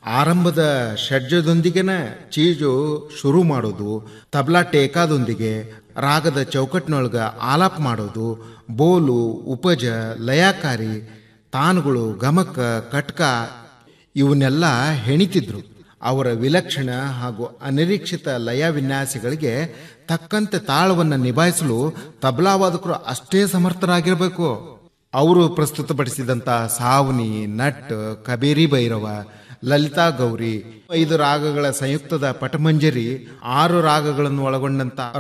ಆರಂಭದ ಷಡ್ಜದೊಂದಿಗೆನ ಚೀಜು ಶುರು ಮಾಡೋದು ತಬ್ಲಾ ಟೇಕಾದೊಂದಿಗೆ ರಾಗದ ಚೌಕಟ್ಟಿನೊಳಗ ಆಲಾಪ ಮಾಡೋದು ಬೋಲು ಉಪಜ ಲಯಕಾರಿ ತಾನುಗಳು ಗಮಕ ಕಟ್ಕ ಇವನ್ನೆಲ್ಲ ಹೆಣಿತಿದ್ರು ಅವರ ವಿಲಕ್ಷಣ ಹಾಗೂ ಅನಿರೀಕ್ಷಿತ ಲಯ ವಿನ್ಯಾಸಗಳಿಗೆ ತಕ್ಕಂತೆ ತಾಳವನ್ನು ನಿಭಾಯಿಸಲು ತಬಲಾವಾದಕರು ಅಷ್ಟೇ ಸಮರ್ಥರಾಗಿರಬೇಕು ಅವರು ಪ್ರಸ್ತುತಪಡಿಸಿದಂಥ ಸಾವನಿ ನಟ್ ಕಬೇರಿ ಭೈರವ ಲಲಿತಾ ಗೌರಿ ಐದು ರಾಗಗಳ ಸಂಯುಕ್ತದ ಪಟಮಂಜರಿ ಆರು ರಾಗಗಳನ್ನು ಒಳಗೊಂಡಂತ